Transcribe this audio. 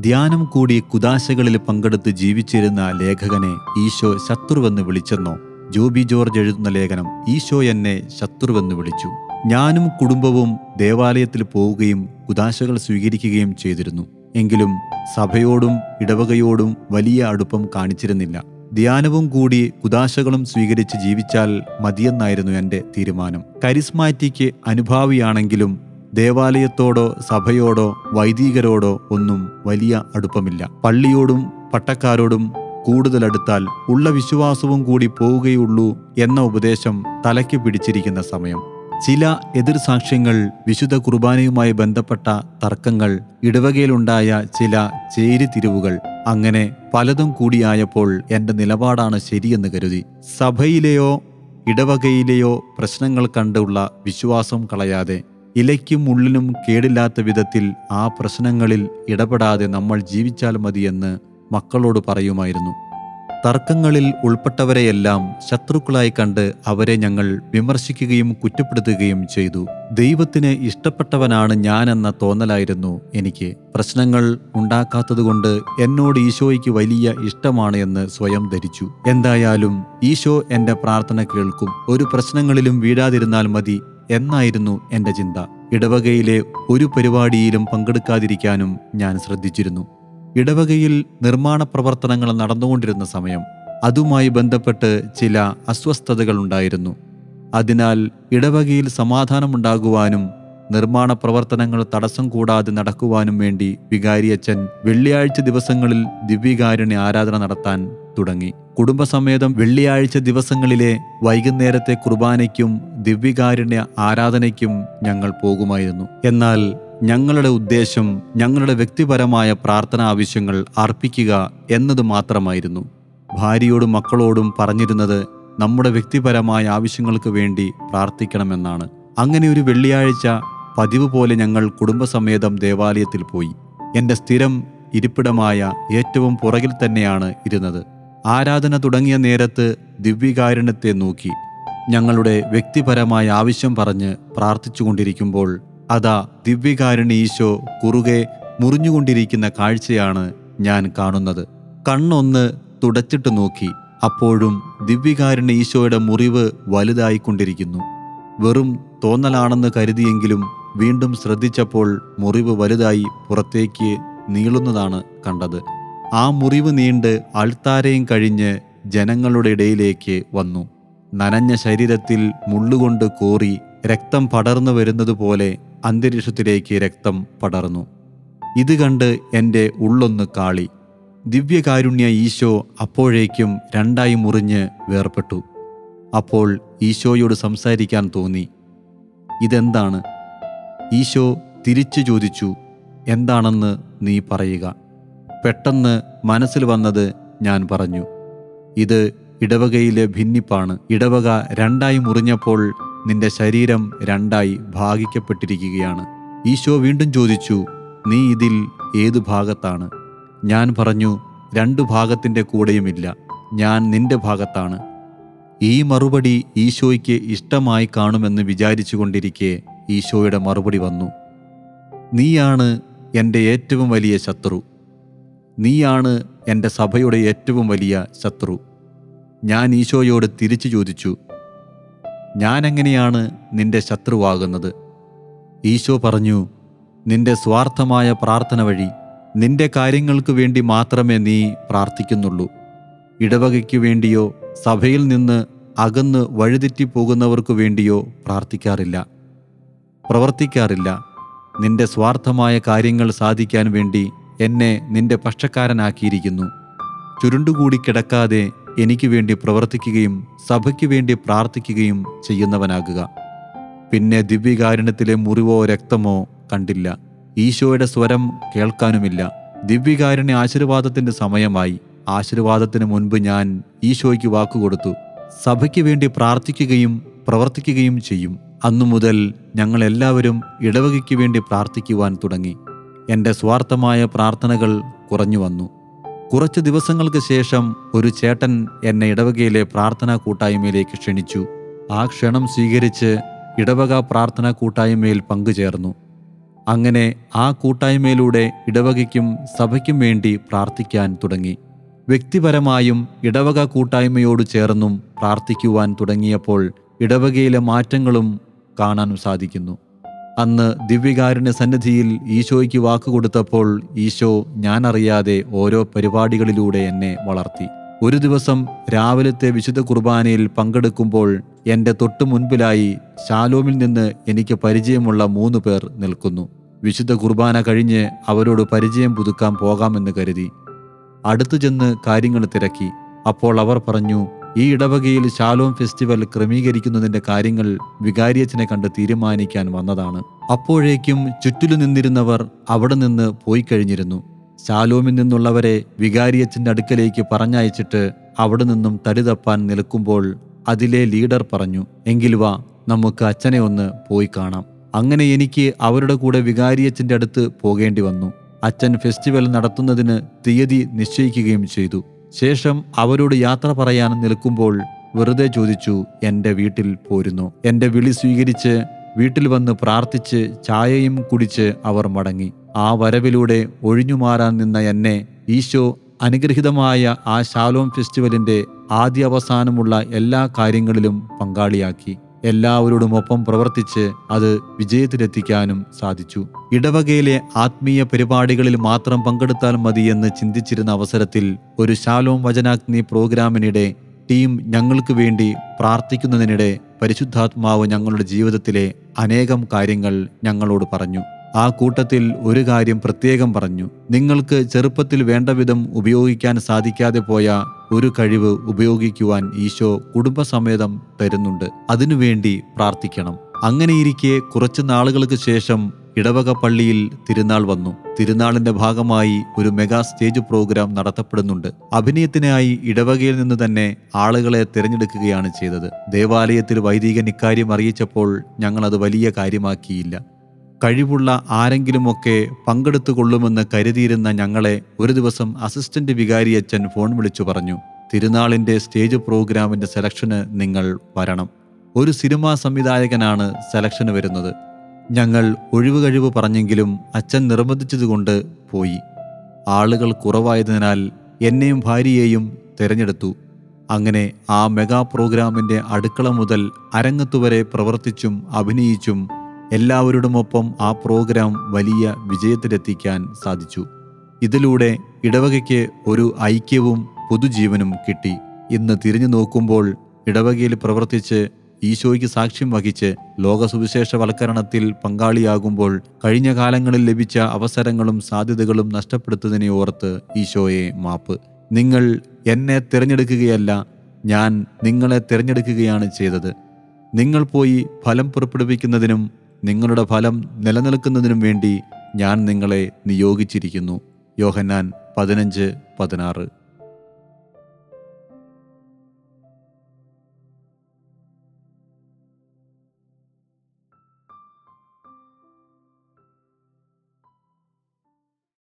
ധ്യാനം കൂടി കുദാശകളിൽ പങ്കെടുത്ത് ജീവിച്ചിരുന്ന ലേഖകനെ ഈശോ ശത്രുവെന്ന് വിളിച്ചെന്നോ ജോബി ജോർജ് എഴുതുന്ന ലേഖനം ഈശോ എന്നെ ശത്രുവെന്ന് വിളിച്ചു ഞാനും കുടുംബവും ദേവാലയത്തിൽ പോവുകയും കുദാശകൾ സ്വീകരിക്കുകയും ചെയ്തിരുന്നു എങ്കിലും സഭയോടും ഇടവകയോടും വലിയ അടുപ്പം കാണിച്ചിരുന്നില്ല ധ്യാനവും കൂടി കുദാശകളും സ്വീകരിച്ച് ജീവിച്ചാൽ മതിയെന്നായിരുന്നു എൻ്റെ തീരുമാനം കരിസ്മാറ്റിക്ക് അനുഭാവിയാണെങ്കിലും ദേവാലയത്തോടോ സഭയോടോ വൈദികരോടോ ഒന്നും വലിയ അടുപ്പമില്ല പള്ളിയോടും പട്ടക്കാരോടും കൂടുതൽ അടുത്താൽ ഉള്ള വിശ്വാസവും കൂടി പോവുകയുള്ളൂ എന്ന ഉപദേശം തലയ്ക്ക് പിടിച്ചിരിക്കുന്ന സമയം ചില എതിർസാക്ഷ്യങ്ങൾ വിശുദ്ധ കുർബാനയുമായി ബന്ധപ്പെട്ട തർക്കങ്ങൾ ഇടവകയിലുണ്ടായ ചില ചേരിതിരിവുകൾ അങ്ങനെ പലതും കൂടിയായപ്പോൾ എൻ്റെ നിലപാടാണ് ശരിയെന്ന് കരുതി സഭയിലെയോ ഇടവകയിലെയോ പ്രശ്നങ്ങൾ കണ്ടുള്ള വിശ്വാസം കളയാതെ ഇലയ്ക്കും ഉള്ളിനും കേടില്ലാത്ത വിധത്തിൽ ആ പ്രശ്നങ്ങളിൽ ഇടപെടാതെ നമ്മൾ ജീവിച്ചാൽ മതിയെന്ന് മക്കളോട് പറയുമായിരുന്നു തർക്കങ്ങളിൽ ഉൾപ്പെട്ടവരെയെല്ലാം ശത്രുക്കളായി കണ്ട് അവരെ ഞങ്ങൾ വിമർശിക്കുകയും കുറ്റപ്പെടുത്തുകയും ചെയ്തു ദൈവത്തിന് ഇഷ്ടപ്പെട്ടവനാണ് ഞാനെന്ന തോന്നലായിരുന്നു എനിക്ക് പ്രശ്നങ്ങൾ ഉണ്ടാക്കാത്തതുകൊണ്ട് എന്നോട് ഈശോയ്ക്ക് വലിയ ഇഷ്ടമാണ് എന്ന് സ്വയം ധരിച്ചു എന്തായാലും ഈശോ എന്റെ പ്രാർത്ഥന കേൾക്കും ഒരു പ്രശ്നങ്ങളിലും വീഴാതിരുന്നാൽ മതി എന്നായിരുന്നു എൻ്റെ ചിന്ത ഇടവകയിലെ ഒരു പരിപാടിയിലും പങ്കെടുക്കാതിരിക്കാനും ഞാൻ ശ്രദ്ധിച്ചിരുന്നു ഇടവകയിൽ നിർമ്മാണ പ്രവർത്തനങ്ങൾ നടന്നുകൊണ്ടിരുന്ന സമയം അതുമായി ബന്ധപ്പെട്ട് ചില അസ്വസ്ഥതകൾ ഉണ്ടായിരുന്നു അതിനാൽ ഇടവകയിൽ സമാധാനമുണ്ടാകുവാനും നിർമ്മാണ പ്രവർത്തനങ്ങൾ തടസ്സം കൂടാതെ നടക്കുവാനും വേണ്ടി വികാരിയച്ഛൻ വെള്ളിയാഴ്ച ദിവസങ്ങളിൽ ദിവ്യകാരുണ്യ ആരാധന നടത്താൻ തുടങ്ങി കുടുംബസമേതം വെള്ളിയാഴ്ച ദിവസങ്ങളിലെ വൈകുന്നേരത്തെ കുർബാനയ്ക്കും ദിവ്യകാരുണ്യ ആരാധനയ്ക്കും ഞങ്ങൾ പോകുമായിരുന്നു എന്നാൽ ഞങ്ങളുടെ ഉദ്ദേശം ഞങ്ങളുടെ വ്യക്തിപരമായ പ്രാർത്ഥനാ ആവശ്യങ്ങൾ അർപ്പിക്കുക എന്നത് മാത്രമായിരുന്നു ഭാര്യയോടും മക്കളോടും പറഞ്ഞിരുന്നത് നമ്മുടെ വ്യക്തിപരമായ ആവശ്യങ്ങൾക്ക് വേണ്ടി പ്രാർത്ഥിക്കണമെന്നാണ് അങ്ങനെ ഒരു വെള്ളിയാഴ്ച പതിവ് പോലെ ഞങ്ങൾ കുടുംബസമേതം ദേവാലയത്തിൽ പോയി എൻ്റെ സ്ഥിരം ഇരിപ്പിടമായ ഏറ്റവും പുറകിൽ തന്നെയാണ് ഇരുന്നത് ആരാധന തുടങ്ങിയ നേരത്ത് ദിവ്യകാരുണ്യത്തെ നോക്കി ഞങ്ങളുടെ വ്യക്തിപരമായ ആവശ്യം പറഞ്ഞ് പ്രാർത്ഥിച്ചുകൊണ്ടിരിക്കുമ്പോൾ അതാ ദിവ്യകാരുണ്യ ഈശോ കുറുകെ മുറിഞ്ഞുകൊണ്ടിരിക്കുന്ന കാഴ്ചയാണ് ഞാൻ കാണുന്നത് കണ്ണൊന്ന് തുടച്ചിട്ട് നോക്കി അപ്പോഴും ദിവ്യകാരുണ്യ ഈശോയുടെ മുറിവ് വലുതായിക്കൊണ്ടിരിക്കുന്നു വെറും തോന്നലാണെന്ന് കരുതിയെങ്കിലും വീണ്ടും ശ്രദ്ധിച്ചപ്പോൾ മുറിവ് വലുതായി പുറത്തേക്ക് നീളുന്നതാണ് കണ്ടത് ആ മുറിവ് നീണ്ട് അൾത്താരയും കഴിഞ്ഞ് ജനങ്ങളുടെ ഇടയിലേക്ക് വന്നു നനഞ്ഞ ശരീരത്തിൽ മുള്ളുകൊണ്ട് കോറി രക്തം പടർന്നു വരുന്നതുപോലെ അന്തരീക്ഷത്തിലേക്ക് രക്തം പടർന്നു ഇത് കണ്ട് എൻ്റെ ഉള്ളൊന്ന് കാളി ദിവ്യകാരുണ്യ ഈശോ അപ്പോഴേക്കും രണ്ടായി മുറിഞ്ഞ് വേർപെട്ടു അപ്പോൾ ഈശോയോട് സംസാരിക്കാൻ തോന്നി ഇതെന്താണ് ഈശോ തിരിച്ചു ചോദിച്ചു എന്താണെന്ന് നീ പറയുക പെട്ടെന്ന് മനസ്സിൽ വന്നത് ഞാൻ പറഞ്ഞു ഇത് ഇടവകയിലെ ഭിന്നിപ്പാണ് ഇടവക രണ്ടായി മുറിഞ്ഞപ്പോൾ നിന്റെ ശരീരം രണ്ടായി ഭാഗിക്കപ്പെട്ടിരിക്കുകയാണ് ഈശോ വീണ്ടും ചോദിച്ചു നീ ഇതിൽ ഏതു ഭാഗത്താണ് ഞാൻ പറഞ്ഞു രണ്ടു ഭാഗത്തിൻ്റെ കൂടെയുമില്ല ഞാൻ നിന്റെ ഭാഗത്താണ് ഈ മറുപടി ഈശോയ്ക്ക് ഇഷ്ടമായി കാണുമെന്ന് വിചാരിച്ചു കൊണ്ടിരിക്കെ ഈശോയുടെ മറുപടി വന്നു നീയാണ് എൻ്റെ ഏറ്റവും വലിയ ശത്രു നീയാണ് എൻ്റെ സഭയുടെ ഏറ്റവും വലിയ ശത്രു ഞാൻ ഈശോയോട് തിരിച്ചു ചോദിച്ചു ഞാൻ എങ്ങനെയാണ് നിന്റെ ശത്രുവാകുന്നത് ഈശോ പറഞ്ഞു നിന്റെ സ്വാർത്ഥമായ പ്രാർത്ഥന വഴി നിന്റെ കാര്യങ്ങൾക്ക് വേണ്ടി മാത്രമേ നീ പ്രാർത്ഥിക്കുന്നുള്ളൂ ഇടവകയ്ക്ക് വേണ്ടിയോ സഭയിൽ നിന്ന് അകന്ന് വഴിതെറ്റിപ്പോകുന്നവർക്കു വേണ്ടിയോ പ്രാർത്ഥിക്കാറില്ല പ്രവർത്തിക്കാറില്ല നിന്റെ സ്വാർത്ഥമായ കാര്യങ്ങൾ സാധിക്കാൻ വേണ്ടി എന്നെ നിന്റെ പക്ഷക്കാരനാക്കിയിരിക്കുന്നു ചുരുണ്ടുകൂടി കിടക്കാതെ എനിക്ക് വേണ്ടി പ്രവർത്തിക്കുകയും സഭയ്ക്ക് വേണ്ടി പ്രാർത്ഥിക്കുകയും ചെയ്യുന്നവനാകുക പിന്നെ ദിവ്യകാരുണ്യത്തിലെ മുറിവോ രക്തമോ കണ്ടില്ല ഈശോയുടെ സ്വരം കേൾക്കാനുമില്ല ദിവ്യകാരുണ്യ ആശീർവാദത്തിന്റെ സമയമായി ആശീർവാദത്തിന് മുൻപ് ഞാൻ ഈശോയ്ക്ക് വാക്കുകൊടുത്തു സഭയ്ക്ക് വേണ്ടി പ്രാർത്ഥിക്കുകയും പ്രവർത്തിക്കുകയും ചെയ്യും അന്നു മുതൽ ഞങ്ങൾ എല്ലാവരും ഇടവകയ്ക്ക് വേണ്ടി പ്രാർത്ഥിക്കുവാൻ തുടങ്ങി എൻ്റെ സ്വാർത്ഥമായ പ്രാർത്ഥനകൾ കുറഞ്ഞു വന്നു കുറച്ച് ദിവസങ്ങൾക്ക് ശേഷം ഒരു ചേട്ടൻ എന്നെ ഇടവകയിലെ പ്രാർത്ഥനാ കൂട്ടായ്മയിലേക്ക് ക്ഷണിച്ചു ആ ക്ഷണം സ്വീകരിച്ച് ഇടവക പ്രാർത്ഥനാ കൂട്ടായ്മയിൽ പങ്കുചേർന്നു അങ്ങനെ ആ കൂട്ടായ്മയിലൂടെ ഇടവകയ്ക്കും സഭയ്ക്കും വേണ്ടി പ്രാർത്ഥിക്കാൻ തുടങ്ങി വ്യക്തിപരമായും ഇടവക കൂട്ടായ്മയോട് ചേർന്നും പ്രാർത്ഥിക്കുവാൻ തുടങ്ങിയപ്പോൾ ഇടവകയിലെ മാറ്റങ്ങളും കാണാൻ സാധിക്കുന്നു അന്ന് ദിവ്യകാരുണ്യ സന്നിധിയിൽ ഈശോയ്ക്ക് വാക്കുകൊടുത്തപ്പോൾ ഈശോ ഞാനറിയാതെ ഓരോ പരിപാടികളിലൂടെ എന്നെ വളർത്തി ഒരു ദിവസം രാവിലത്തെ വിശുദ്ധ കുർബാനയിൽ പങ്കെടുക്കുമ്പോൾ എൻ്റെ തൊട്ടു മുൻപിലായി ശാലോമിൽ നിന്ന് എനിക്ക് പരിചയമുള്ള മൂന്ന് പേർ നിൽക്കുന്നു വിശുദ്ധ കുർബാന കഴിഞ്ഞ് അവരോട് പരിചയം പുതുക്കാൻ പോകാമെന്ന് കരുതി അടുത്തു ചെന്ന് കാര്യങ്ങൾ തിരക്കി അപ്പോൾ അവർ പറഞ്ഞു ഈ ഇടവകയിൽ ശാലോം ഫെസ്റ്റിവൽ ക്രമീകരിക്കുന്നതിന്റെ കാര്യങ്ങൾ വികാരിയച്ചനെ കണ്ട് തീരുമാനിക്കാൻ വന്നതാണ് അപ്പോഴേക്കും ചുറ്റിലു നിന്നിരുന്നവർ അവിടെ നിന്ന് പോയി കഴിഞ്ഞിരുന്നു ശാലോമിൽ നിന്നുള്ളവരെ വികാരിയച്ചന്റെ അടുക്കലേക്ക് പറഞ്ഞയച്ചിട്ട് അവിടെ നിന്നും തടിതപ്പാൻ നിൽക്കുമ്പോൾ അതിലെ ലീഡർ പറഞ്ഞു എങ്കിൽ വാ നമുക്ക് അച്ഛനെ ഒന്ന് പോയി കാണാം അങ്ങനെ എനിക്ക് അവരുടെ കൂടെ വികാരിയച്ചന്റെ അടുത്ത് പോകേണ്ടി വന്നു അച്ഛൻ ഫെസ്റ്റിവൽ നടത്തുന്നതിന് തീയതി നിശ്ചയിക്കുകയും ചെയ്തു ശേഷം അവരോട് യാത്ര പറയാൻ നിൽക്കുമ്പോൾ വെറുതെ ചോദിച്ചു എൻ്റെ വീട്ടിൽ പോരുന്നു എൻ്റെ വിളി സ്വീകരിച്ച് വീട്ടിൽ വന്ന് പ്രാർത്ഥിച്ച് ചായയും കുടിച്ച് അവർ മടങ്ങി ആ വരവിലൂടെ ഒഴിഞ്ഞുമാറാൻ നിന്ന എന്നെ ഈശോ അനുഗ്രഹിതമായ ആ ശാലോം ഫെസ്റ്റിവലിന്റെ ആദ്യ അവസാനമുള്ള എല്ലാ കാര്യങ്ങളിലും പങ്കാളിയാക്കി എല്ലാവരോടുമൊപ്പം പ്രവർത്തിച്ച് അത് വിജയത്തിലെത്തിക്കാനും സാധിച്ചു ഇടവകയിലെ ആത്മീയ പരിപാടികളിൽ മാത്രം പങ്കെടുത്താൽ മതിയെന്ന് ചിന്തിച്ചിരുന്ന അവസരത്തിൽ ഒരു ശാലോം വചനാഗ്നി പ്രോഗ്രാമിനിടെ ടീം ഞങ്ങൾക്ക് വേണ്ടി പ്രാർത്ഥിക്കുന്നതിനിടെ പരിശുദ്ധാത്മാവ് ഞങ്ങളുടെ ജീവിതത്തിലെ അനേകം കാര്യങ്ങൾ ഞങ്ങളോട് പറഞ്ഞു ആ കൂട്ടത്തിൽ ഒരു കാര്യം പ്രത്യേകം പറഞ്ഞു നിങ്ങൾക്ക് ചെറുപ്പത്തിൽ വേണ്ടവിധം ഉപയോഗിക്കാൻ സാധിക്കാതെ പോയ ഒരു കഴിവ് ഉപയോഗിക്കുവാൻ ഈശോ കുടുംബസമേതം തരുന്നുണ്ട് അതിനുവേണ്ടി പ്രാർത്ഥിക്കണം അങ്ങനെയിരിക്കെ കുറച്ച് നാളുകൾക്ക് ശേഷം ഇടവക പള്ളിയിൽ തിരുനാൾ വന്നു തിരുനാളിന്റെ ഭാഗമായി ഒരു മെഗാ സ്റ്റേജ് പ്രോഗ്രാം നടത്തപ്പെടുന്നുണ്ട് അഭിനയത്തിനായി ഇടവകയിൽ നിന്ന് തന്നെ ആളുകളെ തിരഞ്ഞെടുക്കുകയാണ് ചെയ്തത് ദേവാലയത്തിൽ വൈദികൻ ഇക്കാര്യം അറിയിച്ചപ്പോൾ ഞങ്ങൾ അത് വലിയ കാര്യമാക്കിയില്ല കഴിവുള്ള ആരെങ്കിലുമൊക്കെ പങ്കെടുത്തു കൊള്ളുമെന്ന് കരുതിയിരുന്ന ഞങ്ങളെ ഒരു ദിവസം അസിസ്റ്റന്റ് വികാരി അച്ഛൻ ഫോൺ വിളിച്ചു പറഞ്ഞു തിരുനാളിന്റെ സ്റ്റേജ് പ്രോഗ്രാമിന്റെ സെലക്ഷന് നിങ്ങൾ വരണം ഒരു സിനിമാ സംവിധായകനാണ് സെലക്ഷന് വരുന്നത് ഞങ്ങൾ ഒഴിവ് കഴിവ് പറഞ്ഞെങ്കിലും അച്ഛൻ നിർബന്ധിച്ചതുകൊണ്ട് പോയി ആളുകൾ കുറവായതിനാൽ എന്നെയും ഭാര്യയെയും തിരഞ്ഞെടുത്തു അങ്ങനെ ആ മെഗാ പ്രോഗ്രാമിന്റെ അടുക്കള മുതൽ അരങ്ങത്തുവരെ പ്രവർത്തിച്ചും അഭിനയിച്ചും എല്ലാവരോടുമൊപ്പം ആ പ്രോഗ്രാം വലിയ വിജയത്തിലെത്തിക്കാൻ സാധിച്ചു ഇതിലൂടെ ഇടവകയ്ക്ക് ഒരു ഐക്യവും പുതുജീവനും കിട്ടി ഇന്ന് തിരിഞ്ഞു നോക്കുമ്പോൾ ഇടവകയിൽ പ്രവർത്തിച്ച് ഈശോയ്ക്ക് സാക്ഷ്യം വഹിച്ച് ലോകസുവിശേഷവൽക്കരണത്തിൽ പങ്കാളിയാകുമ്പോൾ കഴിഞ്ഞ കാലങ്ങളിൽ ലഭിച്ച അവസരങ്ങളും സാധ്യതകളും നഷ്ടപ്പെടുത്തതിനെ ഓർത്ത് ഈശോയെ മാപ്പ് നിങ്ങൾ എന്നെ തിരഞ്ഞെടുക്കുകയല്ല ഞാൻ നിങ്ങളെ തിരഞ്ഞെടുക്കുകയാണ് ചെയ്തത് നിങ്ങൾ പോയി ഫലം പുറപ്പെടുവിക്കുന്നതിനും നിങ്ങളുടെ ഫലം നിലനിൽക്കുന്നതിനും വേണ്ടി ഞാൻ നിങ്ങളെ നിയോഗിച്ചിരിക്കുന്നു യോഹന്നാൻ പതിനഞ്ച് പതിനാറ്